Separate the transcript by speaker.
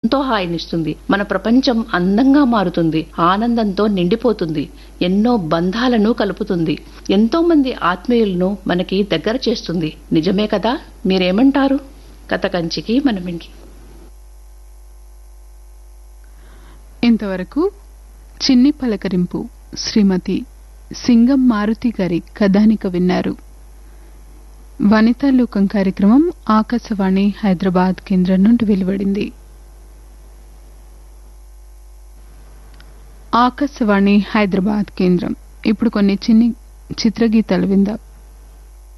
Speaker 1: ఎంతో హాయినిస్తుంది మన ప్రపంచం అందంగా మారుతుంది ఆనందంతో నిండిపోతుంది ఎన్నో బంధాలను కలుపుతుంది ఎంతో మంది ఆత్మీయులను మనకి దగ్గర చేస్తుంది నిజమే కదా మీరేమంటారు కథ కంచికి మనమింటి
Speaker 2: ఇంతవరకు చిన్ని పలకరింపు శ్రీమతి సింగం మారుతి గారి కథానిక విన్నారు వనితా లోకం కార్యక్రమం ఆకాశవాణి హైదరాబాద్ కేంద్రం నుండి వెలువడింది ఆకాశవాణి హైదరాబాద్ కేంద్రం ఇప్పుడు కొన్ని చిన్ని చిత్రగీతాలు విందాం